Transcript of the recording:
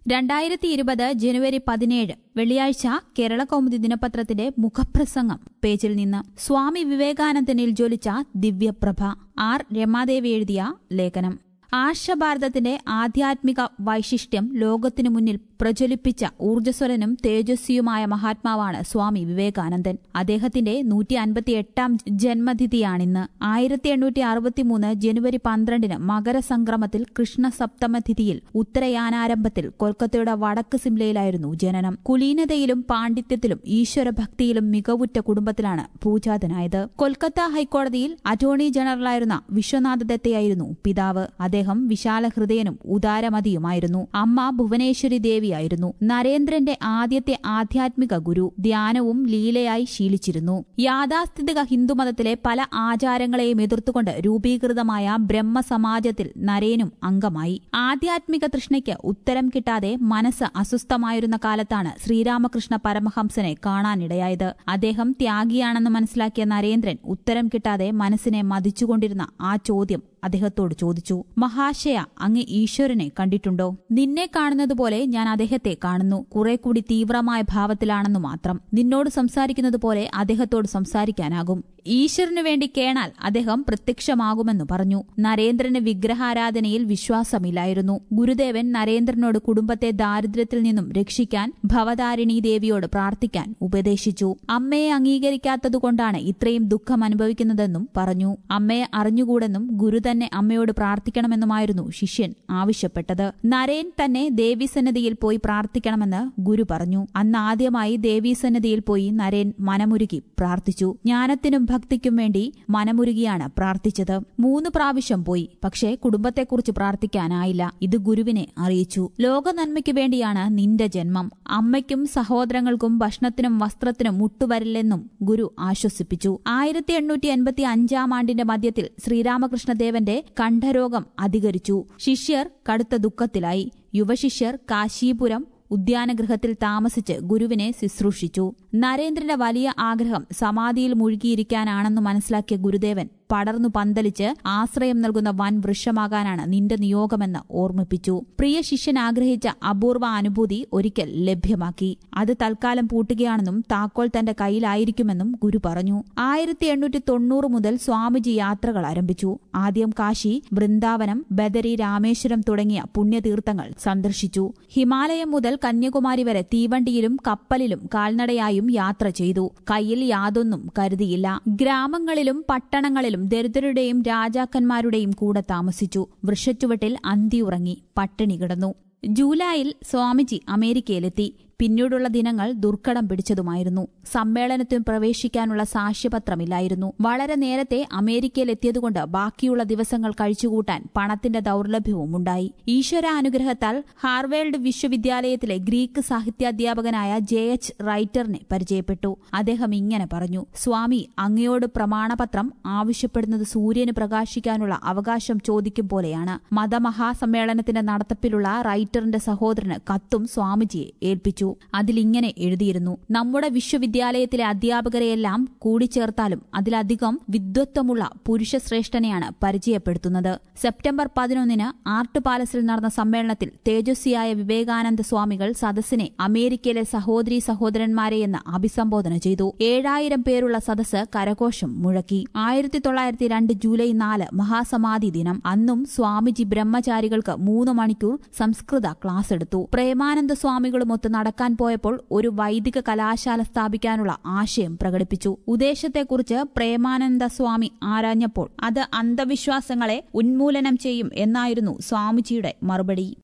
രണ്ടായിരത്തി ഇരുപത് ജനുവരി പതിനേഴ് വെള്ളിയാഴ്ച കേരള കൗമുദി ദിനപത്രത്തിന്റെ മുഖപ്രസംഗം പേജിൽ നിന്ന് സ്വാമി വിവേകാനന്ദനിൽ ജ്വലിച്ച ദിവ്യപ്രഭ ആർ രമാദേവി എഴുതിയ ലേഖനം ആർഷഭാരതത്തിന്റെ ആധ്യാത്മിക വൈശിഷ്ട്യം ലോകത്തിനു മുന്നിൽ പ്രജ്വലിപ്പിച്ച ഊർജ്ജസ്വലനും തേജസ്വിയുമായ മഹാത്മാവാണ് സ്വാമി വിവേകാനന്ദൻ അദ്ദേഹത്തിന്റെ നൂറ്റി അൻപത്തിയെട്ടാം ജന്മതിഥിയാണിന്ന് ആയിരത്തി എണ്ണൂറ്റി അറുപത്തിമൂന്ന് ജനുവരി പന്ത്രണ്ടിന് മകരസംക്രമത്തിൽ കൃഷ്ണസപ്തമ തിഥിയിൽ ഉത്തരയാനാരംഭത്തിൽ കൊൽക്കത്തയുടെ വടക്ക് സിംലയിലായിരുന്നു ജനനം കുലീനതയിലും പാണ്ഡിത്യത്തിലും ഈശ്വരഭക്തിയിലും മികവുറ്റ കുടുംബത്തിലാണ് പൂജാതനായത് കൊൽക്കത്ത ഹൈക്കോടതിയിൽ അറ്റോർണി ജനറലായിരുന്ന വിശ്വനാഥ ദത്തയായിരുന്നു പിതാവ് അദ്ദേഹം വിശാല ഹൃദയനും ഉദാരമതിയുമായിരുന്നു അമ്മ ഭുവനേശ്വരി ദേവിയായിരുന്നു നരേന്ദ്രന്റെ ആദ്യത്തെ ആധ്യാത്മിക ഗുരു ധ്യാനവും ലീലയായി ശീലിച്ചിരുന്നു യാഥാസ്ഥിതിക ഹിന്ദുമതത്തിലെ പല ആചാരങ്ങളെയും എതിർത്തുകൊണ്ട് രൂപീകൃതമായ ബ്രഹ്മസമാജത്തിൽ നരേനും അംഗമായി ആധ്യാത്മിക തൃഷ്ണയ്ക്ക് ഉത്തരം കിട്ടാതെ മനസ്സ് അസ്വസ്ഥമായിരുന്ന കാലത്താണ് ശ്രീരാമകൃഷ്ണ പരമഹംസനെ കാണാനിടയായത് അദ്ദേഹം ത്യാഗിയാണെന്ന് മനസ്സിലാക്കിയ നരേന്ദ്രൻ ഉത്തരം കിട്ടാതെ മനസ്സിനെ മതിച്ചുകൊണ്ടിരുന്ന ആ ചോദ്യം അദ്ദേഹത്തോട് ചോദിച്ചു മഹാശയ അങ്ങ് ഈശ്വരനെ കണ്ടിട്ടുണ്ടോ നിന്നെ കാണുന്നതുപോലെ ഞാൻ അദ്ദേഹത്തെ കാണുന്നു കുറെ കൂടി തീവ്രമായ ഭാവത്തിലാണെന്നു മാത്രം നിന്നോട് സംസാരിക്കുന്നത് പോലെ അദ്ദേഹത്തോട് സംസാരിക്കാനാകും ഈശ്വരനു വേണ്ടി കേണാൽ അദ്ദേഹം പ്രത്യക്ഷമാകുമെന്ന് പറഞ്ഞു നരേന്ദ്രന് വിഗ്രഹാരാധനയിൽ വിശ്വാസമില്ലായിരുന്നു ഗുരുദേവൻ നരേന്ദ്രനോട് കുടുംബത്തെ ദാരിദ്ര്യത്തിൽ നിന്നും രക്ഷിക്കാൻ ഭവതാരിണി ദേവിയോട് പ്രാർത്ഥിക്കാൻ ഉപദേശിച്ചു അമ്മയെ അംഗീകരിക്കാത്തതുകൊണ്ടാണ് ഇത്രയും ദുഃഖം അനുഭവിക്കുന്നതെന്നും പറഞ്ഞു അമ്മയെ അറിഞ്ഞുകൂടെന്നും ഗുരു തന്നെ അമ്മയോട് പ്രാർത്ഥിക്കണമെന്നുമായിരുന്നു ശിഷ്യൻ ആവശ്യപ്പെട്ടത് നരേൻ തന്നെ ദേവീസന്നിധിയിൽ പോയി പ്രാർത്ഥിക്കണമെന്ന് ഗുരു പറഞ്ഞു അന്ന് ആദ്യമായി ദേവീസന്നിധിയിൽ പോയി നരേൻ മനമുരുകി പ്രാർത്ഥിച്ചു ജ്ഞാനത്തിനും ഭക്തിക്കും വേണ്ടി മനമുരുകിയാണ് പ്രാർത്ഥിച്ചത് മൂന്ന് പ്രാവശ്യം പോയി പക്ഷേ കുടുംബത്തെക്കുറിച്ച് പ്രാർത്ഥിക്കാനായില്ല ഇത് ഗുരുവിനെ അറിയിച്ചു ലോക നന്മയ്ക്ക് വേണ്ടിയാണ് നിന്റെ ജന്മം അമ്മയ്ക്കും സഹോദരങ്ങൾക്കും ഭക്ഷണത്തിനും വസ്ത്രത്തിനും മുട്ടുവരില്ലെന്നും ഗുരു ആശ്വസിപ്പിച്ചു ആയിരത്തി എണ്ണൂറ്റി എൺപത്തി അഞ്ചാം ആണ്ടിന്റെ മധ്യത്തിൽ ശ്രീരാമകൃഷ്ണദേവന്റെ കണ്ഠരോഗം അധികരിച്ചു ശിഷ്യർ കടുത്ത ദുഃഖത്തിലായി യുവശിഷ്യർ കാശീപുരം ഉദ്യാനഗൃഹത്തിൽ താമസിച്ച് ഗുരുവിനെ ശുശ്രൂഷിച്ചു നരേന്ദ്രന്റെ വലിയ ആഗ്രഹം സമാധിയിൽ മുഴുകിയിരിക്കാനാണെന്ന് മനസ്സിലാക്കിയ ഗുരുദേവൻ പടർന്നു പന്തലിച്ച് ആശ്രയം നൽകുന്ന വൻ വൃക്ഷമാകാനാണ് നിന്റെ നിയോഗമെന്ന് ഓർമ്മിപ്പിച്ചു പ്രിയ ശിഷ്യൻ ആഗ്രഹിച്ച അപൂർവ അനുഭൂതി ഒരിക്കൽ ലഭ്യമാക്കി അത് തൽക്കാലം പൂട്ടുകയാണെന്നും താക്കോൽ തന്റെ കയ്യിലായിരിക്കുമെന്നും ഗുരു പറഞ്ഞു ആയിരത്തി എണ്ണൂറ്റി തൊണ്ണൂറ് മുതൽ സ്വാമിജി യാത്രകൾ ആരംഭിച്ചു ആദ്യം കാശി വൃന്ദാവനം ബദരി രാമേശ്വരം തുടങ്ങിയ പുണ്യതീർത്ഥങ്ങൾ സന്ദർശിച്ചു ഹിമാലയം മുതൽ കന്യാകുമാരി വരെ തീവണ്ടിയിലും കപ്പലിലും കാൽനടയായും യാത്ര ചെയ്തു കയ്യിൽ യാതൊന്നും കരുതിയില്ല ഗ്രാമങ്ങളിലും പട്ടണങ്ങളിലും ദരിദ്രരുടെയും രാജാക്കന്മാരുടെയും കൂടെ താമസിച്ചു വൃക്ഷച്ചുവട്ടിൽ അന്തിയുറങ്ങി പട്ടിണി കിടന്നു ജൂലൈയിൽ സ്വാമിജി അമേരിക്കയിലെത്തി പിന്നീടുള്ള ദിനങ്ങൾ ദുർഘടം പിടിച്ചതുമായിരുന്നു സമ്മേളനത്തിന് പ്രവേശിക്കാനുള്ള സാക്ഷ്യപത്രമില്ലായിരുന്നു വളരെ നേരത്തെ അമേരിക്കയിലെത്തിയതുകൊണ്ട് ബാക്കിയുള്ള ദിവസങ്ങൾ കഴിച്ചുകൂട്ടാൻ പണത്തിന്റെ ദൌർലഭ്യവും ഉണ്ടായി ഈശ്വരാനുഗ്രഹത്താൽ ഹാർവേൾഡ് വിശ്വവിദ്യാലയത്തിലെ ഗ്രീക്ക് സാഹിത്യാധ്യാപകനായ ജെ എച്ച് റൈറ്ററിനെ പരിചയപ്പെട്ടു അദ്ദേഹം ഇങ്ങനെ പറഞ്ഞു സ്വാമി അങ്ങയോട് പ്രമാണപത്രം ആവശ്യപ്പെടുന്നത് സൂര്യന് പ്രകാശിക്കാനുള്ള അവകാശം ചോദിക്കും പോലെയാണ് മതമഹാസമ്മേളനത്തിന്റെ നടത്തിപ്പിലുള്ള റൈറ്ററിന്റെ സഹോദരന് കത്തും സ്വാമിജിയെ ഏൽപ്പിച്ചു അതിലിങ്ങനെ എഴുതിയിരുന്നു നമ്മുടെ വിശ്വവിദ്യാലയത്തിലെ അധ്യാപകരെയെല്ലാം കൂടിച്ചേർത്താലും അതിലധികം വിദ്വത്വമുള്ള പുരുഷശ്രേഷ്ഠനെയാണ് പരിചയപ്പെടുത്തുന്നത് സെപ്റ്റംബർ പതിനൊന്നിന് ആർട്ട് പാലസിൽ നടന്ന സമ്മേളനത്തിൽ തേജസ്വിയായ വിവേകാനന്ദ സ്വാമികൾ സദസ്സിനെ അമേരിക്കയിലെ സഹോദരി സഹോദരന്മാരെയെന്ന് അഭിസംബോധന ചെയ്തു ഏഴായിരം പേരുള്ള സദസ്സ് കരഘോഷം മുഴക്കി ആയിരത്തി തൊള്ളായിരത്തി രണ്ട് ജൂലൈ നാല് മഹാസമാധി ദിനം അന്നും സ്വാമിജി ബ്രഹ്മചാരികൾക്ക് മൂന്ന് മണിക്കൂർ സംസ്കൃത ക്ലാസ് എടുത്തു പ്രേമാനന്ദ സ്വാമികളുമൊത്ത് നടക്കാൻ പോയപ്പോൾ ഒരു വൈദിക കലാശാല സ്ഥാപിക്കാനുള്ള ആശയം പ്രകടിപ്പിച്ചു ഉദ്ദേശത്തെക്കുറിച്ച് പ്രേമാനന്ദ സ്വാമി ആരാഞ്ഞപ്പോൾ അത് അന്ധവിശ്വാസങ്ങളെ ഉന്മൂലനം ചെയ്യും എന്നായിരുന്നു സ്വാമിജിയുടെ മറുപടി